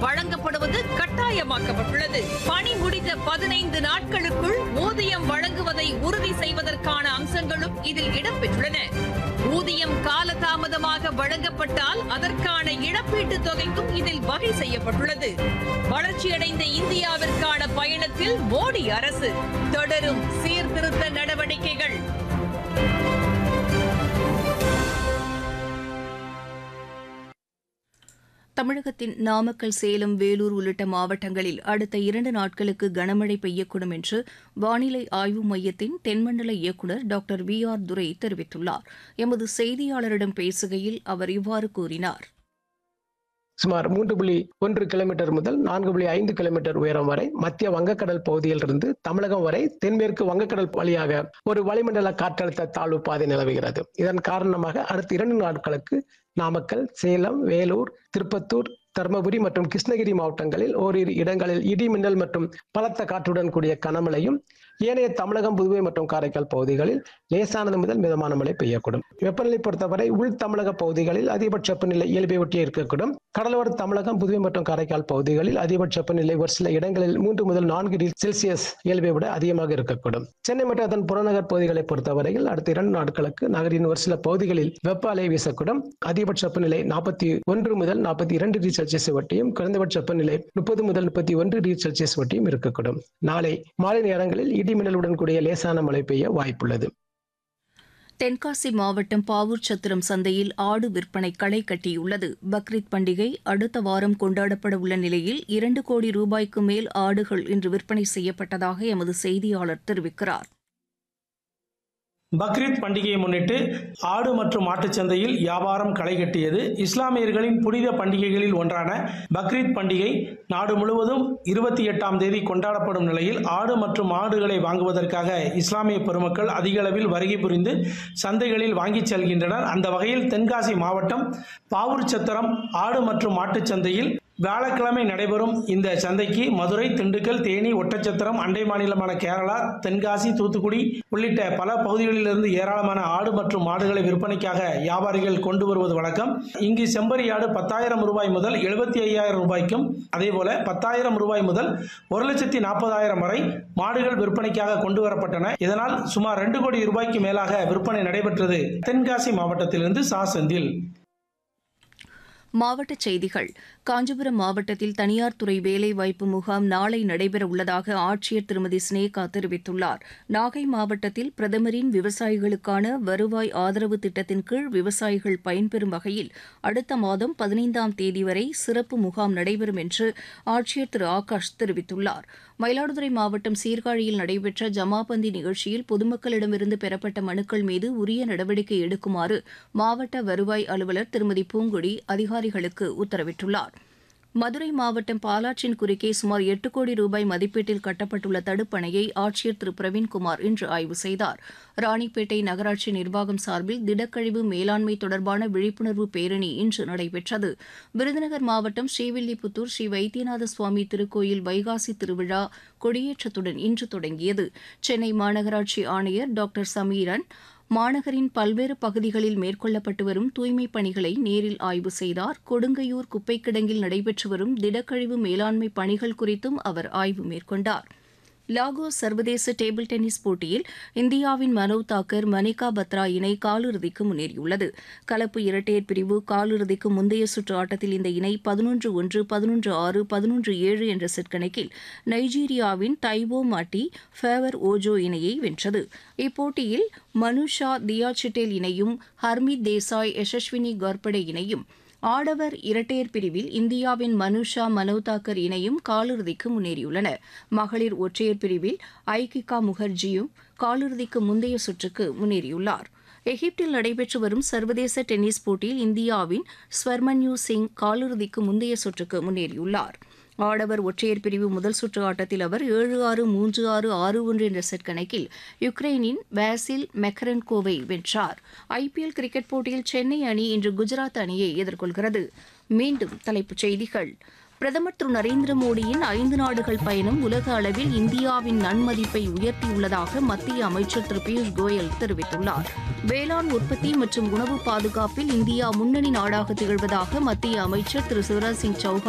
வழங்கப்படுவது கட்டாயமாக்கப்பட்டுள்ளது பணி முடிந்த பதினைந்து நாட்களுக்குள் ஊதியம் வழங்குவதை உறுதி செய்வதற்கான அம்சங்களும் இதில் இடம்பெற்றுள்ளன ஊதியம் காலதாமதமாக வழங்கப்பட்டால் அதற்கான இழப்பீட்டுத் தொகைக்கும் இதில் வகை செய்யப்பட்டுள்ளது வளர்ச்சியடைந்த இந்தியாவிற்கான பயணத்தில் மோடி அரசு தொடரும் சீர்திருத்த நடவடிக்கைகள் தமிழகத்தின் நாமக்கல் சேலம் வேலூர் உள்ளிட்ட மாவட்டங்களில் அடுத்த இரண்டு நாட்களுக்கு கனமழை பெய்யக்கூடும் என்று வானிலை ஆய்வு மையத்தின் தென்மண்டல இயக்குநர் டாக்டர் வி ஆர் துரை தெரிவித்துள்ளார் எமது செய்தியாளரிடம் பேசுகையில் அவர் இவ்வாறு கூறினார் சுமார் மூன்று புள்ளி ஒன்று கிலோமீட்டர் முதல் நான்கு புள்ளி ஐந்து கிலோமீட்டர் உயரம் வரை மத்திய வங்கக்கடல் பகுதியில் இருந்து தமிழகம் வரை தென்மேற்கு வங்கக்கடல் வழியாக ஒரு வளிமண்டல காற்றழுத்த தாழ்வு பாதை நிலவுகிறது இதன் காரணமாக அடுத்த இரண்டு நாட்களுக்கு நாமக்கல் சேலம் வேலூர் திருப்பத்தூர் தருமபுரி மற்றும் கிருஷ்ணகிரி மாவட்டங்களில் ஓரிரு இடங்களில் இடி மின்னல் மற்றும் பலத்த காற்றுடன் கூடிய கனமழையும் ஏனைய தமிழகம் புதுவை மற்றும் காரைக்கால் பகுதிகளில் லேசானது முதல் மிதமான மழை பெய்யக்கூடும் வெப்பநிலை பொறுத்தவரை உள் தமிழக பகுதிகளில் அதிகபட்ச வெப்பநிலை இயல்பை ஒட்டியே இருக்கக்கூடும் கடலோர தமிழகம் புதுவை மற்றும் காரைக்கால் பகுதிகளில் அதிகபட்ச வெப்பநிலை ஒரு சில இடங்களில் மூன்று முதல் நான்கு டிகிரி செல்சியஸ் இயல்பை விட அதிகமாக இருக்கக்கூடும் சென்னை மற்றும் அதன் புறநகர் பகுதிகளை பொறுத்தவரையில் அடுத்த இரண்டு நாட்களுக்கு நகரின் ஒரு சில பகுதிகளில் வெப்ப அலை வீசக்கூடும் அதிகபட்ச வெப்பநிலை நாற்பத்தி ஒன்று முதல் நாற்பத்தி இரண்டு டிகிரி செல்சியஸ் வட்டியும் குறைந்தபட்ச வெப்பநிலை முப்பது முதல் முப்பத்தி ஒன்று டிகிரி செல்சியஸ் வட்டியும் இருக்கக்கூடும் நாளை மாலை நேரங்களில் இடி மின்னலுடன் கூடிய லேசான மழை பெய்ய வாய்ப்புள்ளது தென்காசி மாவட்டம் பாவூர் சத்திரம் சந்தையில் ஆடு விற்பனை களை கட்டியுள்ளது பக்ரீத் பண்டிகை அடுத்த வாரம் கொண்டாடப்பட உள்ள நிலையில் இரண்டு கோடி ரூபாய்க்கு மேல் ஆடுகள் இன்று விற்பனை செய்யப்பட்டதாக எமது செய்தியாளர் தெரிவிக்கிறார் பக்ரீத் பண்டிகையை முன்னிட்டு ஆடு மற்றும் மாட்டுச் சந்தையில் வியாபாரம் களை கட்டியது இஸ்லாமியர்களின் புனித பண்டிகைகளில் ஒன்றான பக்ரீத் பண்டிகை நாடு முழுவதும் இருபத்தி எட்டாம் தேதி கொண்டாடப்படும் நிலையில் ஆடு மற்றும் மாடுகளை வாங்குவதற்காக இஸ்லாமிய பெருமக்கள் அதிக அளவில் வருகை புரிந்து சந்தைகளில் வாங்கிச் செல்கின்றனர் அந்த வகையில் தென்காசி மாவட்டம் பாவூர் சத்திரம் ஆடு மற்றும் மாட்டுச் சந்தையில் வியாழக்கிழமை நடைபெறும் இந்த சந்தைக்கு மதுரை திண்டுக்கல் தேனி ஒட்டச்சத்திரம் அண்டை மாநிலமான கேரளா தென்காசி தூத்துக்குடி உள்ளிட்ட பல பகுதிகளிலிருந்து ஏராளமான ஆடு மற்றும் மாடுகளை விற்பனைக்காக வியாபாரிகள் கொண்டு வருவது வழக்கம் இங்கு செம்பரி ஆடு பத்தாயிரம் ரூபாய் முதல் எழுபத்தி ஐயாயிரம் ரூபாய்க்கும் அதேபோல பத்தாயிரம் ரூபாய் முதல் ஒரு லட்சத்தி நாற்பதாயிரம் வரை மாடுகள் விற்பனைக்காக கொண்டு வரப்பட்டன இதனால் சுமார் ரெண்டு கோடி ரூபாய்க்கு மேலாக விற்பனை நடைபெற்றது தென்காசி மாவட்டத்திலிருந்து சா செந்தில் மாவட்டச் செய்திகள் காஞ்சிபுரம் மாவட்டத்தில் தனியார் துறை வேலைவாய்ப்பு முகாம் நாளை நடைபெற உள்ளதாக ஆட்சியர் திருமதி ஸ்னேகா தெரிவித்துள்ளார் நாகை மாவட்டத்தில் பிரதமரின் விவசாயிகளுக்கான வருவாய் ஆதரவு திட்டத்தின் கீழ் விவசாயிகள் பயன்பெறும் வகையில் அடுத்த மாதம் பதினைந்தாம் தேதி வரை சிறப்பு முகாம் நடைபெறும் என்று ஆட்சியர் திரு ஆகாஷ் தெரிவித்துள்ளார் மயிலாடுதுறை மாவட்டம் சீர்காழியில் நடைபெற்ற ஜமாபந்தி நிகழ்ச்சியில் பொதுமக்களிடமிருந்து பெறப்பட்ட மனுக்கள் மீது உரிய நடவடிக்கை எடுக்குமாறு மாவட்ட வருவாய் அலுவலர் திருமதி பூங்கொடி அதிகாரிகளுக்கு உத்தரவிட்டுள்ளார் மதுரை மாவட்டம் பாலாற்றின் குறுக்கே சுமார் எட்டு கோடி ரூபாய் மதிப்பீட்டில் கட்டப்பட்டுள்ள தடுப்பணையை ஆட்சியர் திரு பிரவீன்குமார் இன்று ஆய்வு செய்தார் ராணிப்பேட்டை நகராட்சி நிர்வாகம் சார்பில் திடக்கழிவு மேலாண்மை தொடர்பான விழிப்புணர்வு பேரணி இன்று நடைபெற்றது விருதுநகர் மாவட்டம் ஸ்ரீவில்லிபுத்தூர் ஸ்ரீ வைத்தியநாத சுவாமி திருக்கோயில் வைகாசி திருவிழா கொடியேற்றத்துடன் இன்று தொடங்கியது சென்னை மாநகராட்சி ஆணையர் டாக்டர் சமீரன் மாநகரின் பல்வேறு பகுதிகளில் மேற்கொள்ளப்பட்டு வரும் தூய்மைப் பணிகளை நேரில் ஆய்வு செய்தார் கொடுங்கையூர் குப்பைக் கிடங்கில் நடைபெற்று வரும் திடக்கழிவு மேலாண்மை பணிகள் குறித்தும் அவர் ஆய்வு மேற்கொண்டார் லாகோஸ் சர்வதேச டேபிள் டென்னிஸ் போட்டியில் இந்தியாவின் மனோவ் தாக்கர் மணிகா பத்ரா இணை காலிறுதிக்கு முன்னேறியுள்ளது கலப்பு இரட்டையர் பிரிவு காலிறுதிக்கு முந்தைய சுற்று ஆட்டத்தில் இந்த இணை பதினொன்று ஒன்று பதினொன்று ஆறு பதினொன்று ஏழு என்ற செட் கணக்கில் நைஜீரியாவின் தைவோ மாட்டி ஃபேவர் ஓஜோ இணையை வென்றது இப்போட்டியில் மனுஷா தியாசிட்டேல் இணையும் ஹர்மித் தேசாய் யசஸ்வினி கார்படே இணையும் ஆடவர் இரட்டையர் பிரிவில் இந்தியாவின் மனுஷா மனோதாக்கர் இணையும் காலிறுதிக்கு முன்னேறியுள்ளன மகளிர் ஒற்றையர் பிரிவில் ஐகிகா முகர்ஜியும் காலிறுதிக்கு முந்தைய சுற்றுக்கு முன்னேறியுள்ளார் எகிப்தில் நடைபெற்று வரும் சர்வதேச டென்னிஸ் போட்டியில் இந்தியாவின் ஸ்வர்மன்யூ சிங் காலிறுதிக்கு முந்தைய சுற்றுக்கு முன்னேறியுள்ளார் ஆடவர் ஒற்றையர் பிரிவு முதல் சுற்று ஆட்டத்தில் அவர் ஏழு ஆறு மூன்று ஆறு ஆறு ஒன்று என்ற செட் கணக்கில் யுக்ரைனின் வேசில் மெக்கரன்கோவை வென்றார் ஐபிஎல் கிரிக்கெட் போட்டியில் சென்னை அணி இன்று குஜராத் அணியை எதிர்கொள்கிறது மீண்டும் தலைப்புச் செய்திகள் பிரதமர் திரு நரேந்திர மோடியின் ஐந்து நாடுகள் பயணம் உலக அளவில் இந்தியாவின் நன்மதிப்பை உயர்த்தியுள்ளதாக மத்திய அமைச்சர் திரு பியூஷ் கோயல் தெரிவித்துள்ளார் வேளாண் உற்பத்தி மற்றும் உணவு பாதுகாப்பில் இந்தியா முன்னணி நாடாக திகழ்வதாக மத்திய அமைச்சர் திரு சிவராஜ் சிங் சௌஹான்